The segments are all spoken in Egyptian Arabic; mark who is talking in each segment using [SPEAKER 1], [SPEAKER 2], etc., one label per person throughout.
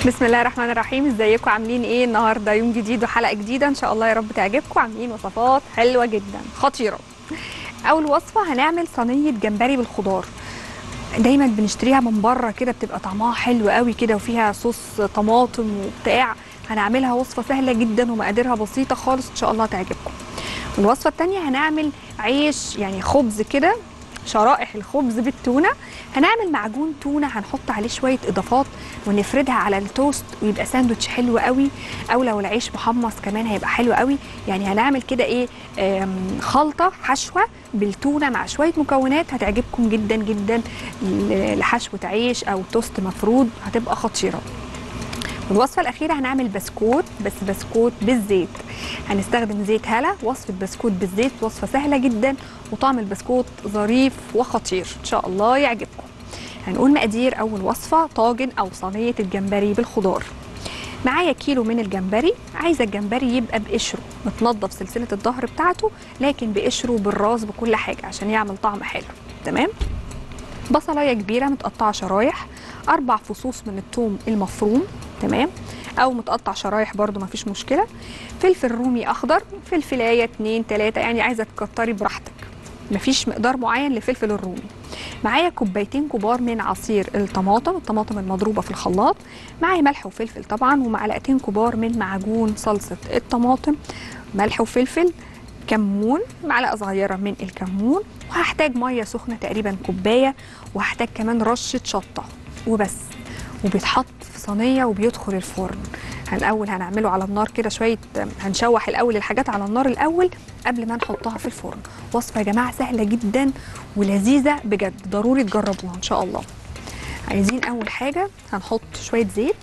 [SPEAKER 1] بسم الله الرحمن الرحيم ازيكم عاملين ايه النهارده يوم جديد وحلقه جديده ان شاء الله يا رب تعجبكم عاملين وصفات حلوه جدا خطيره اول وصفه هنعمل صينيه جمبري بالخضار دايما بنشتريها من بره كده بتبقى طعمها حلو قوي كده وفيها صوص طماطم وبتاع هنعملها وصفه سهله جدا ومقاديرها بسيطه خالص ان شاء الله تعجبكم والوصفه الثانيه هنعمل عيش يعني خبز كده شرائح الخبز بالتونه هنعمل معجون تونه هنحط عليه شويه اضافات ونفردها على التوست ويبقى ساندوتش حلو قوي او لو العيش محمص كمان هيبقى حلو قوي يعني هنعمل كده ايه آم، خلطه حشوه بالتونه مع شويه مكونات هتعجبكم جدا جدا ل- لحشوه عيش او توست مفرود هتبقى خطيره والوصفة الأخيرة هنعمل بسكوت بس بسكوت بالزيت هنستخدم زيت هلا وصفة بسكوت بالزيت وصفة سهلة جدا وطعم البسكوت ظريف وخطير إن شاء الله يعجبكم هنقول مقادير أول وصفة طاجن أو صينية الجمبري بالخضار معايا كيلو من الجمبري عايزة الجمبري يبقى بقشره متنضف سلسلة الظهر بتاعته لكن بقشره بالراس بكل حاجة عشان يعمل طعم حلو تمام بصلايه كبيره متقطعه شرايح اربع فصوص من الثوم المفروم تمام او متقطع شرايح برضو ما فيش مشكله فلفل رومي اخضر فلفلايه اتنين تلاته يعني عايزه تكتري براحتك مفيش مقدار معين للفلفل الرومي معايا كوبايتين كبار من عصير الطماطم الطماطم المضروبه في الخلاط معايا ملح وفلفل طبعا ومعلقتين كبار من معجون صلصه الطماطم ملح وفلفل كمون معلقه صغيره من الكمون وهحتاج ميه سخنه تقريبا كوبايه وهحتاج كمان رشه شطه وبس وبيتحط في صينيه وبيدخل الفرن هنأول هنعمله على النار كده شويه هنشوح الاول الحاجات على النار الاول قبل ما نحطها في الفرن وصفه يا جماعه سهله جدا ولذيذه بجد ضروري تجربوها ان شاء الله عايزين اول حاجه هنحط شويه زيت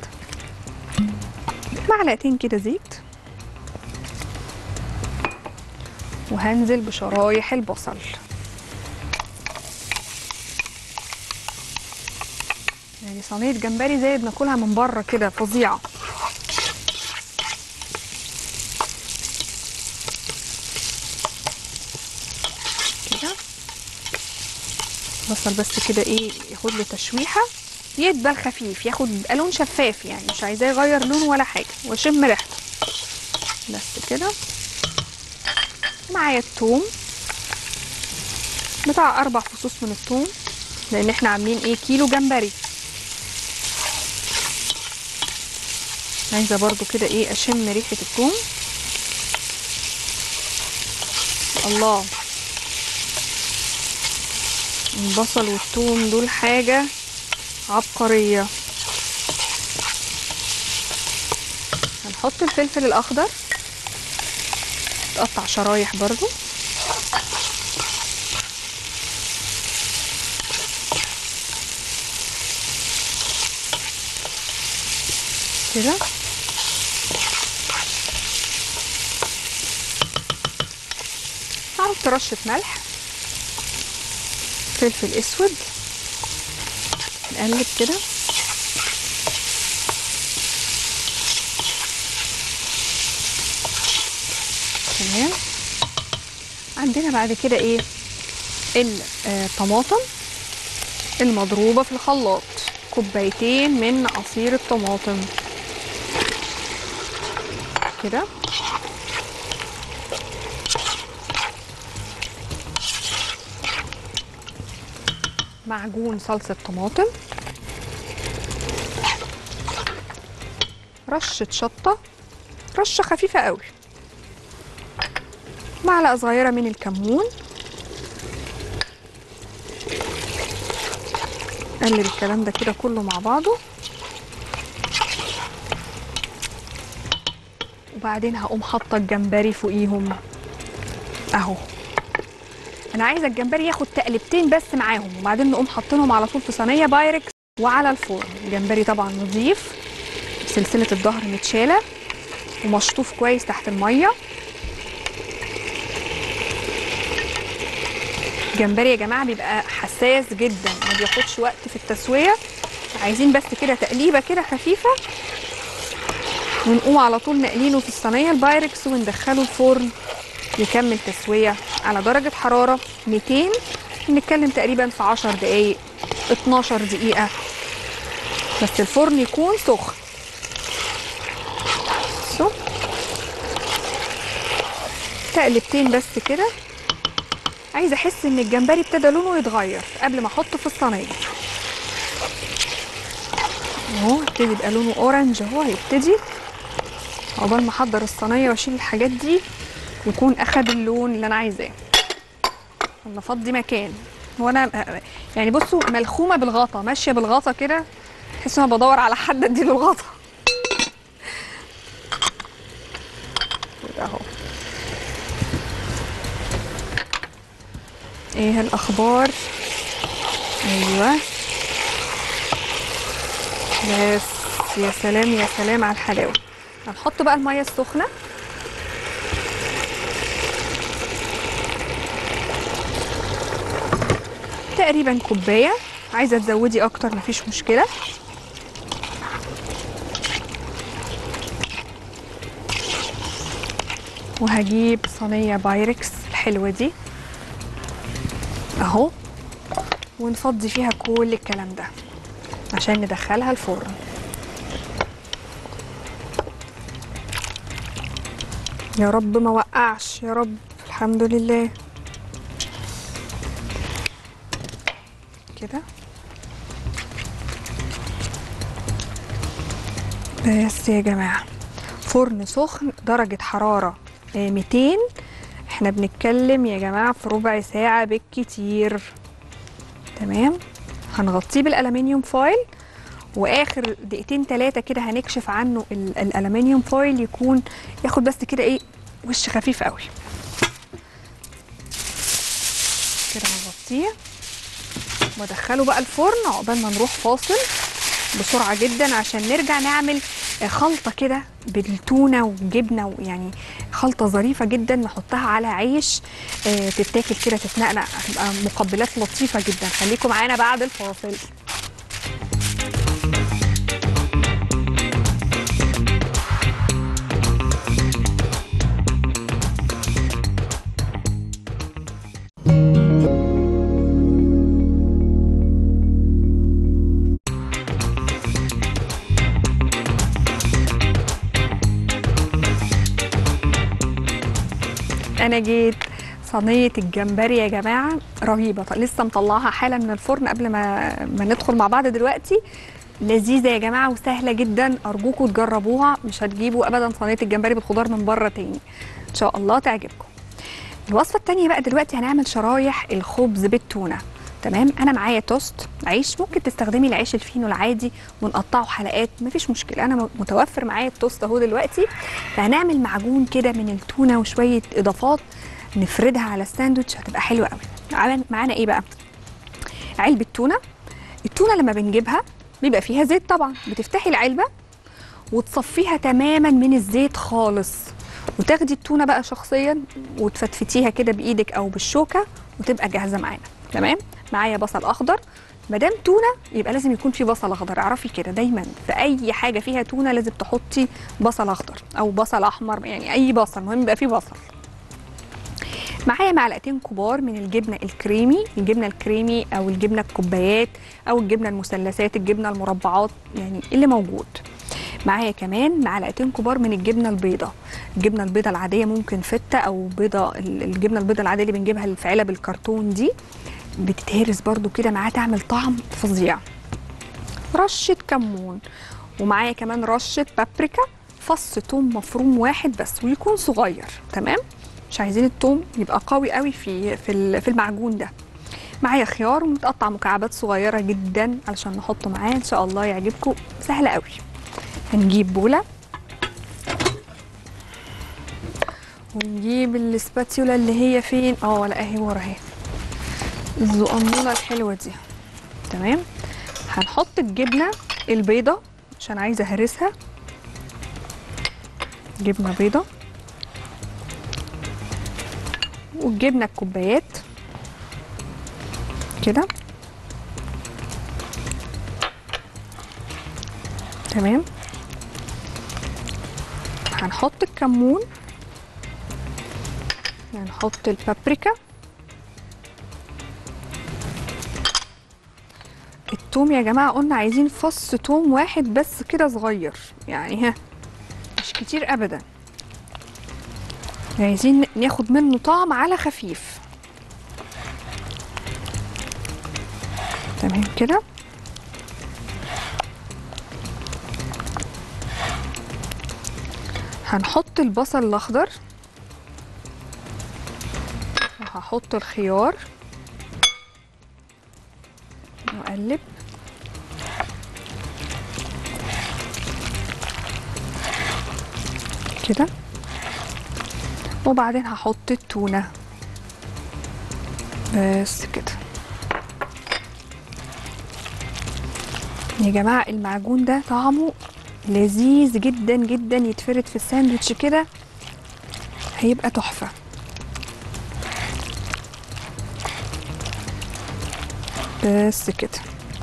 [SPEAKER 1] معلقتين كده زيت وهنزل بشرايح البصل يعني صينيه جمبري زي بناكلها من بره كده فظيعه كده بصل بس كده ايه ياخد له تشويحه يدبل خفيف ياخد يبقى لون شفاف يعني مش عايزاه يغير لونه ولا حاجه واشم ريحته بس كده معايا الثوم بتاع اربع فصوص من الثوم لان احنا عاملين ايه كيلو جمبري عايزه برضو كده ايه اشم ريحه الثوم الله البصل والثوم دول حاجه عبقريه هنحط الفلفل الاخضر تقطع شرايح برضو كده هحط رشة ملح فلفل اسود نقلب كده تمام عندنا بعد كده ايه الطماطم المضروبة في الخلاط كوبايتين من عصير الطماطم كده معجون صلصة طماطم رشة شطة رشة خفيفة قوي معلقة صغيرة من الكمون قلب الكلام ده كده كله مع بعضه وبعدين هقوم حاطه الجمبري فوقيهم اهو انا عايزه الجمبري ياخد تقلبتين بس معاهم وبعدين نقوم حاطينهم على طول في صينيه بايركس وعلى الفرن الجمبري طبعا نظيف سلسله الظهر متشاله ومشطوف كويس تحت الميه الجمبري يا جماعه بيبقى حساس جدا ما بياخدش وقت في التسويه عايزين بس كده تقليبه كده خفيفه ونقوم على طول نقلينه في الصينيه البايركس وندخله الفرن يكمل تسويه على درجه حراره 200 بنتكلم تقريبا في 10 دقائق 12 دقيقه بس الفرن يكون سخن تقلبتين بس كده عايزه احس ان الجمبري ابتدى لونه يتغير قبل ما احطه في الصينيه اهو ابتدي يبقى لونه اورنج اهو هيبتدي عقبال ما احضر الصينيه واشيل الحاجات دي يكون اخد اللون اللي انا عايزاه ولا افضي مكان وانا يعني بصوا ملخومه بالغطا ماشيه بالغطا كده تحس ان انا بدور على حد اديله الغطا كده اهو ايه الاخبار ايوه بس يا سلام يا سلام على الحلاوه هنحط بقى الميه السخنه تقريبا كوبايه عايزه تزودي اكتر مفيش مشكله وهجيب صينيه بايركس الحلوه دي اهو ونفضي فيها كل الكلام ده عشان ندخلها الفرن يا رب ما وقعش يا رب الحمد لله كده بس يا جماعة فرن سخن درجة حرارة آه، 200 احنا بنتكلم يا جماعة في ربع ساعة بالكتير تمام هنغطيه بالألمنيوم فويل واخر دقيقتين ثلاثة كده هنكشف عنه ال- الألمنيوم فويل يكون ياخد بس كده ايه وش خفيف قوي كده هنغطيه وادخله بقى الفرن عقبال ما نروح فاصل بسرعه جدا عشان نرجع نعمل آه، خلطه كده بالتونه وجبنه ويعني خلطه ظريفه جدا نحطها على عيش آه، تتاكل كده تتنقنق هتبقى مقبلات لطيفه جدا خليكم معانا بعد الفاصل انا جيت صينيه الجمبري يا جماعه رهيبه ط- لسه مطلعها حالا من الفرن قبل ما ما ندخل مع بعض دلوقتي لذيذه يا جماعه وسهله جدا ارجوكم تجربوها مش هتجيبوا ابدا صينيه الجمبري بالخضار من بره تاني ان شاء الله تعجبكم الوصفه التانية بقى دلوقتي هنعمل شرايح الخبز بالتونه تمام انا معايا توست عيش ممكن تستخدمي العيش الفينو العادي ونقطعه حلقات مفيش مشكله انا م- متوفر معايا التوست اهو دلوقتي فهنعمل معجون كده من التونه وشويه اضافات نفردها على الساندوتش هتبقى حلوه قوي عمل- معانا ايه بقى علبه تونه التونه لما بنجيبها بيبقى فيها زيت طبعا بتفتحي العلبه وتصفيها تماما من الزيت خالص وتاخدي التونه بقى شخصيا وتفتفتيها كده بايدك او بالشوكه وتبقى جاهزه معانا تمام معايا بصل اخضر ما دام تونه يبقى لازم يكون في بصل اخضر اعرفي كده دايما في اي حاجه فيها تونه لازم تحطي بصل اخضر او بصل احمر يعني اي بصل المهم يبقى فيه بصل معايا معلقتين كبار من الجبنه الكريمي الجبنه الكريمي او الجبنه الكوبايات او الجبنه المثلثات الجبنه المربعات يعني اللي موجود معايا كمان معلقتين كبار من الجبنه البيضاء الجبنه البيضاء العاديه ممكن فته او بيضه ال- الجبنه البيضاء العاديه اللي بنجيبها في علب الكرتون دي بتتهرس برضو كده معاها تعمل طعم فظيع رشه كمون ومعايا كمان رشه بابريكا فص توم مفروم واحد بس ويكون صغير تمام مش عايزين التوم يبقى قوي قوي في في ال- في المعجون ده معايا خيار متقطع مكعبات صغيره جدا علشان نحطه معاه ان شاء الله يعجبكم سهله قوي هنجيب بوله ونجيب السباتيولا اللي هي فين اه لا اهي ورا اهي الزقنونه الحلوه دي تمام هنحط الجبنه البيضه عشان عايزه اهرسها جبنه بيضه والجبنه الكوبايات كده تمام هنحط الكمون هنحط البابريكا التوم يا جماعة قلنا عايزين فص توم واحد بس كده صغير يعني ها مش كتير أبدا عايزين ناخد منه طعم على خفيف تمام كده هنحط البصل الاخضر وهحط الخيار واقلب كده وبعدين هحط التونة بس كده يا جماعة المعجون ده طعمه لذيذ جدا جدا يتفرد في الساندوتش كده هيبقى تحفة بس كده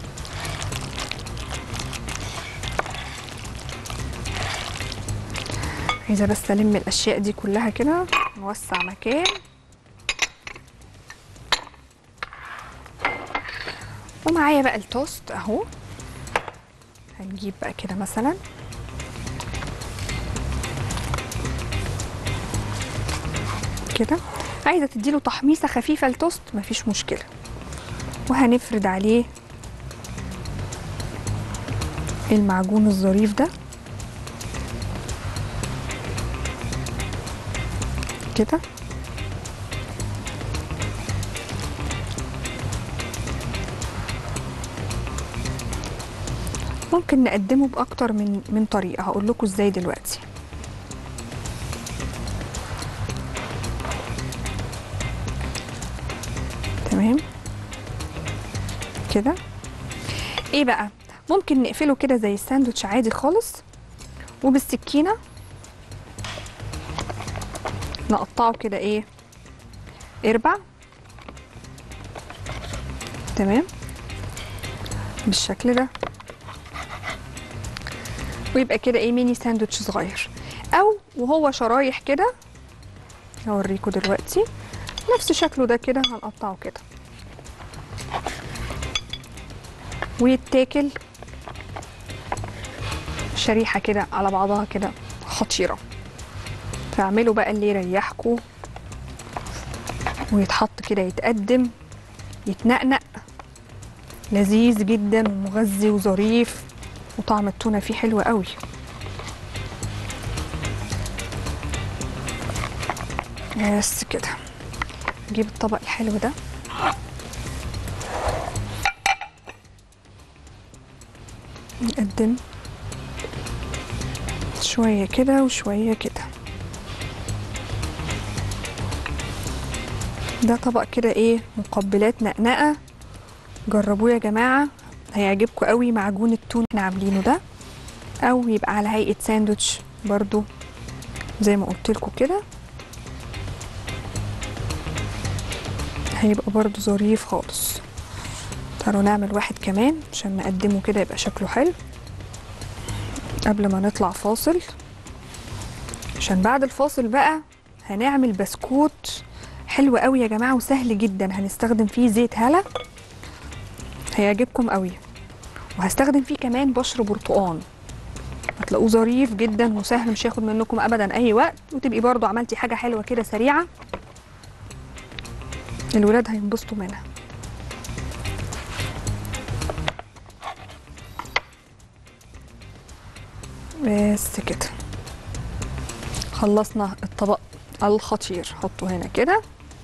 [SPEAKER 1] عايزة بس ألم الأشياء دي كلها كده نوسع مكان ومعايا بقى التوست أهو هنجيب بقى كده مثلا كده عايزة تديله تحميصة خفيفة التوست مفيش مشكلة وهنفرد عليه المعجون الظريف ده كده ممكن نقدمه باكتر من من طريقه هقول لكم ازاي دلوقتي تمام كده ايه بقى ممكن نقفله كده زي الساندوتش عادي خالص وبالسكينه نقطعه كده ايه اربع تمام بالشكل ده ويبقى كده ايه ميني ساندوتش صغير او وهو شرايح كده هوريكم دلوقتي نفس شكله ده كده هنقطعه كده ويتاكل شريحة كده على بعضها كده خطيرة فاعملوا بقى اللي يريحكم ويتحط كده يتقدم يتنقنق لذيذ جدا ومغذي وظريف وطعم التونة فيه حلو قوي بس كده نجيب الطبق الحلو ده نقدم شوية كده وشوية كده ده طبق كده ايه مقبلات نقنقة جربوه يا جماعة هيعجبكم قوي معجون التون احنا عاملينه ده او يبقى على هيئة ساندوتش برضو زي ما قلت لكم كده هيبقى برضو ظريف خالص تعالوا نعمل واحد كمان عشان نقدمه كده يبقى شكله حلو قبل ما نطلع فاصل عشان بعد الفاصل بقى هنعمل بسكوت حلو قوي يا جماعه وسهل جدا هنستخدم فيه زيت هلا هيعجبكم قوي وهستخدم فيه كمان بشر برتقان هتلاقوه ظريف جدا وسهل مش هياخد منكم ابدا اي وقت وتبقي برضو عملتي حاجه حلوه كده سريعه الولاد هينبسطوا منها بس كده خلصنا الطبق الخطير حطه هنا كده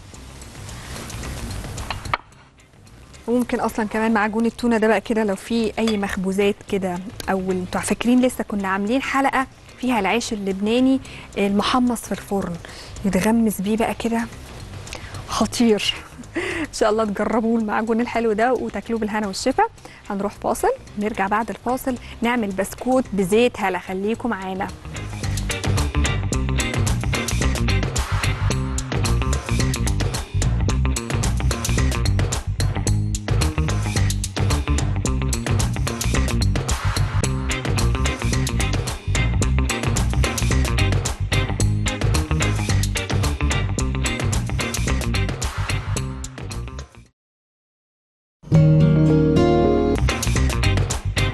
[SPEAKER 1] وممكن اصلا كمان معجون التونه ده بقى كده لو في اي مخبوزات كده او انتوا فاكرين لسه كنا عاملين حلقه فيها العيش اللبناني المحمص في الفرن يتغمس بيه بقى كده خطير ان شاء الله تجربوا المعجون الحلو ده وتاكلوه بالهنا والشفا هنروح فاصل نرجع بعد الفاصل نعمل بسكوت بزيت هلا خليكم معانا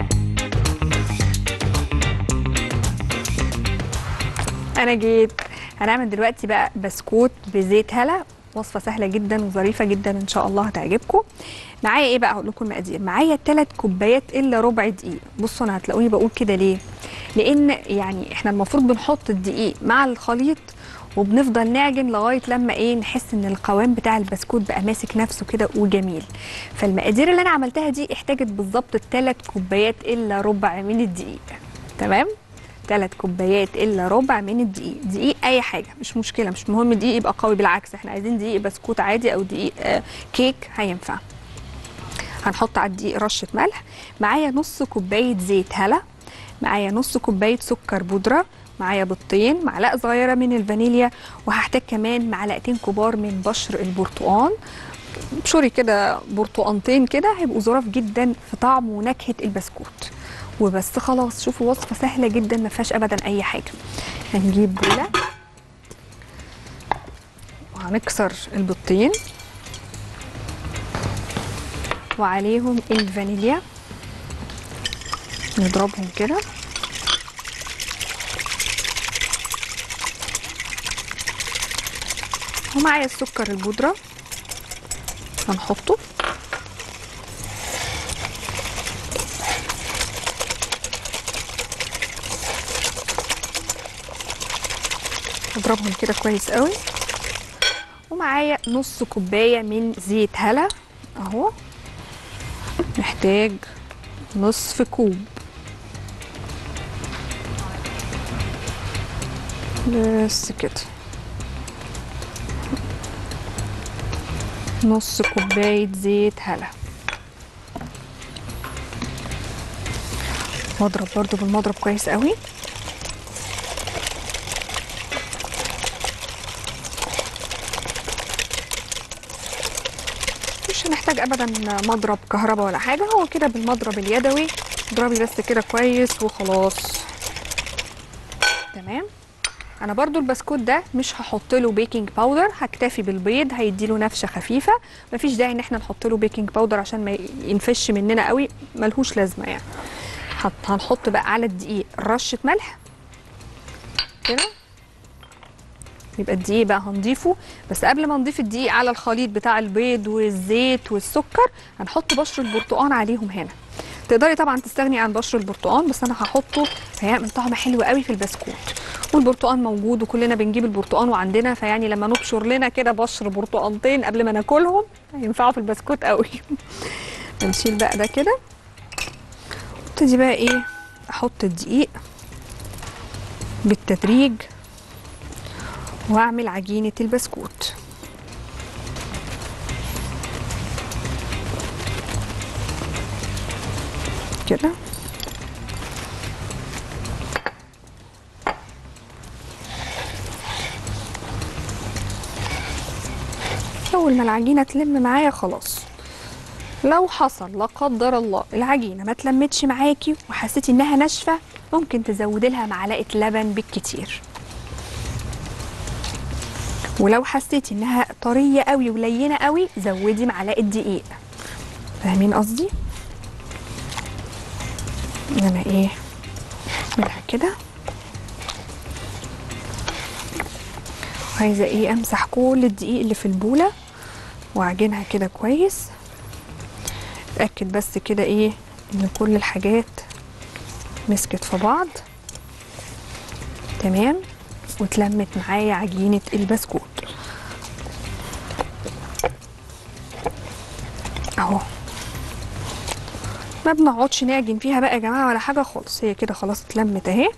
[SPEAKER 1] انا جيت هنعمل دلوقتي بقى بسكوت بزيت هلا وصفه سهله جدا وظريفه جدا ان شاء الله هتعجبكم معايا ايه بقى هقول لكم المقادير معايا 3 كوبايات الا ربع دقيق بصوا انا هتلاقوني بقول كده ليه لان يعني احنا المفروض بنحط الدقيق مع الخليط وبنفضل نعجن لغايه لما ايه نحس ان القوام بتاع البسكوت بقى ماسك نفسه كده وجميل فالمقادير اللي انا عملتها دي احتاجت بالظبط 3 كوبايات الا ربع من الدقيق تمام 3 كوبايات الا ربع من الدقيق دقيق اي حاجه مش مشكله مش مهم الدقيق يبقى قوي بالعكس احنا عايزين دقيق بسكوت عادي او دقيق آه كيك هينفع هنحط على الدقيق رشه ملح معايا نص كوبايه زيت هلا معايا نص كوبايه سكر بودره معايا بيضتين معلقه صغيره من الفانيليا وهحتاج كمان معلقتين كبار من بشر البرتقال ابشري كده برتقانتين كده هيبقوا ظراف جدا في طعم ونكهه البسكوت وبس خلاص شوفوا وصفه سهله جدا ما فيهاش ابدا اي حاجه هنجيب بوله وهنكسر البيضتين وعليهم الفانيليا نضربهم كده ومعايا السكر البودرة هنحطه اضربهم كده كويس قوي ومعايا نص كوباية من زيت هلا اهو محتاج نصف كوب بس كده نص كوباية زيت هلا واضرب برضو بالمضرب كويس قوي مش هنحتاج ابدا مضرب كهرباء ولا حاجه هو كده بالمضرب اليدوي اضربي بس كده كويس وخلاص تمام انا برضو البسكوت ده مش هحط له بيكنج باودر هكتفي بالبيض هيدي له نفشه خفيفه مفيش داعي ان احنا نحط له بيكنج باودر عشان ما ينفش مننا قوي ملهوش لازمه يعني هنحط بقى على الدقيق رشه ملح كده يبقى الدقيق بقى هنضيفه بس قبل ما نضيف الدقيق على الخليط بتاع البيض والزيت والسكر هنحط بشر البرتقال عليهم هنا تقدري طبعا تستغني عن بشر البرتقال بس انا هحطه هيعمل طعم حلو قوي في البسكوت والبرتقال موجود وكلنا بنجيب البرتقال وعندنا فيعني لما نبشر لنا كده بشر برتقالتين قبل ما ناكلهم هينفعوا في البسكوت قوي نشيل بقى ده كده ابتدي بقى ايه احط الدقيق بالتدريج واعمل عجينه البسكوت كده اول ما العجينه تلم معايا خلاص لو حصل لا قدر الله العجينه ما تلمتش معاكي وحسيتي انها ناشفه ممكن تزودي لها معلقه لبن بالكتير ولو حسيتي انها طريه قوي ولينه قوي زودي معلقه دقيق فاهمين قصدي ان انا ايه اعملها كده عايزه ايه امسح كل الدقيق اللي في البوله واعجنها كده كويس اتاكد بس كده ايه ان كل الحاجات مسكت في بعض تمام واتلمت معايا عجينه البسكوت اهو ما بنقعدش نعجن فيها بقى يا جماعه ولا حاجه خالص هي كده خلاص اتلمت اهي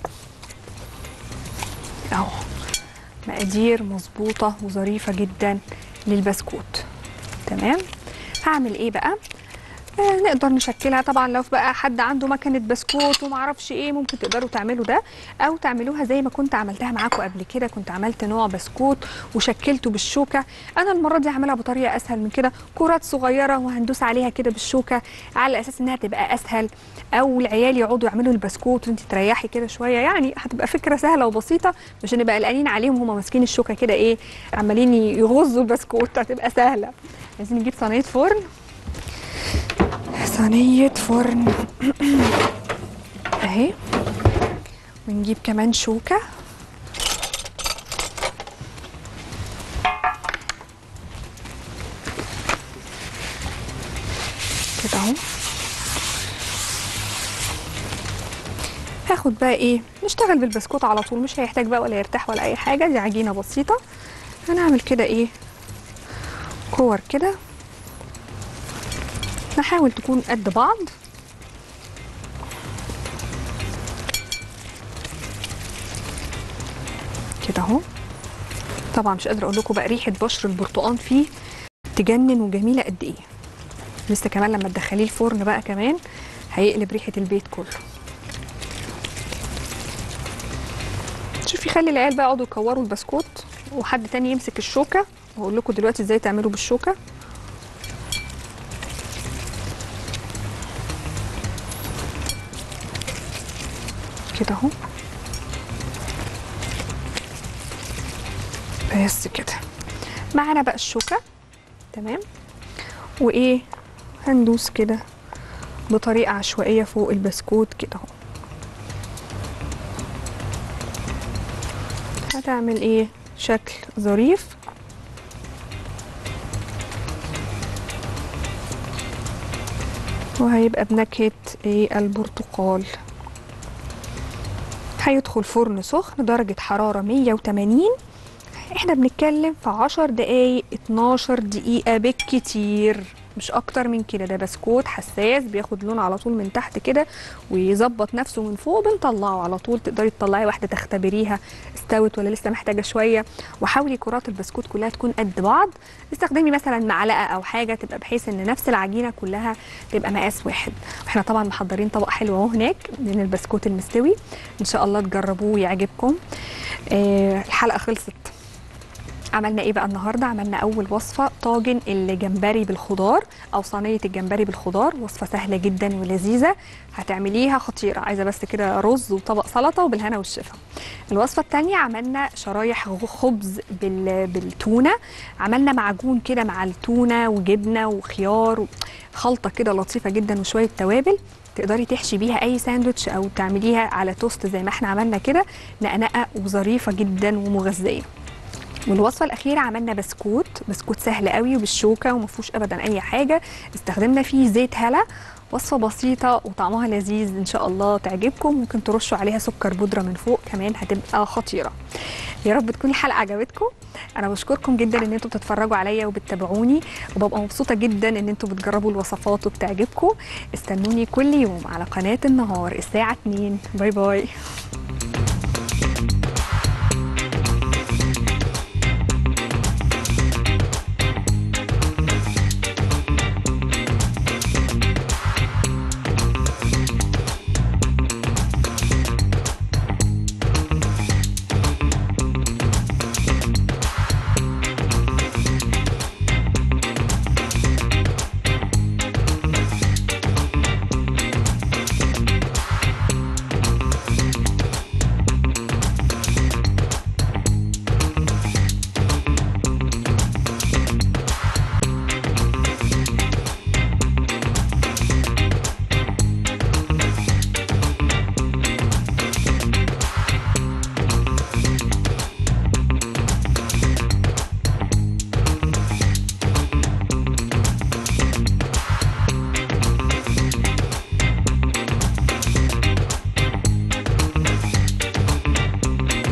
[SPEAKER 1] اهو مقادير مظبوطه وظريفه جدا للبسكوت تمام هعمل ايه بقى آه نقدر نشكلها طبعا لو بقى حد عنده مكنه بسكوت ومعرفش ايه ممكن تقدروا تعملوا ده او تعملوها زي ما كنت عملتها معاكم قبل كده كنت عملت نوع بسكوت وشكلته بالشوكه انا المره دي هعملها بطريقه اسهل من كده كرات صغيره وهندوس عليها كده بالشوكه على اساس انها تبقى اسهل او العيال يقعدوا يعملوا البسكوت وانت تريحي كده شويه يعني هتبقى فكره سهله وبسيطه مش نبقى قلقانين عليهم هم ماسكين الشوكه كده ايه عمالين يغزوا البسكوت هتبقى سهله عايزين نجيب صينيه فرن صينية فرن اهي ونجيب كمان شوكة كده اهو هاخد بقى ايه نشتغل بالبسكوت على طول مش هيحتاج بقى ولا يرتاح ولا اي حاجه دي عجينه بسيطه هنعمل كده ايه كور كده نحاول تكون قد بعض كده اهو طبعا مش قادره اقول لكم بقى ريحه بشر البرتقال فيه تجنن وجميله قد ايه لسه كمان لما تدخليه الفرن بقى كمان هيقلب ريحه البيت كله شوفي خلي العيال بقى يقعدوا يكوروا البسكوت وحد تاني يمسك الشوكه واقول لكم دلوقتي ازاي تعملوا بالشوكه كده اهو بس كده معانا بقى الشوكه تمام وايه هندوس كده بطريقه عشوائيه فوق البسكوت كده اهو هتعمل ايه شكل ظريف وهيبقى بنكهة ايه البرتقال هيدخل فرن سخن درجة حرارة 180 احنا بنتكلم في 10 دقايق 12 دقيقة بالكتير مش اكتر من كده ده بسكوت حساس بياخد لون على طول من تحت كده ويظبط نفسه من فوق بنطلعه على طول تقدري تطلعي واحده تختبريها استوت ولا لسه محتاجه شويه وحاولي كرات البسكوت كلها تكون قد بعض استخدمي مثلا معلقه او حاجه تبقى بحيث ان نفس العجينه كلها تبقى مقاس واحد واحنا طبعا محضرين طبق حلو اهو هناك من البسكوت المستوي ان شاء الله تجربوه ويعجبكم آه الحلقه خلصت عملنا ايه بقى النهارده عملنا اول وصفه طاجن الجمبري بالخضار او صينيه الجمبري بالخضار وصفه سهله جدا ولذيذه هتعمليها خطيره عايزه بس كده رز وطبق سلطه وبالهنا والشفا الوصفه الثانيه عملنا شرايح خبز بال... بالتونه عملنا معجون كده مع التونه وجبنه وخيار خلطه كده لطيفه جدا وشويه توابل تقدري تحشي بيها اي ساندوتش او تعمليها على توست زي ما احنا عملنا كده نقنقه وظريفه جدا ومغذيه والوصفه الاخيره عملنا بسكوت بسكوت سهل قوي وبالشوكه وما فيهوش ابدا اي حاجه استخدمنا فيه زيت هلا وصفه بسيطه وطعمها لذيذ ان شاء الله تعجبكم ممكن ترشوا عليها سكر بودره من فوق كمان هتبقى خطيره يا رب تكون الحلقه عجبتكم انا بشكركم جدا ان انتم بتتفرجوا عليا وبتتابعوني وببقى مبسوطه جدا ان انتم بتجربوا الوصفات وبتعجبكم استنوني كل يوم على قناه النهار الساعه 2 باي باي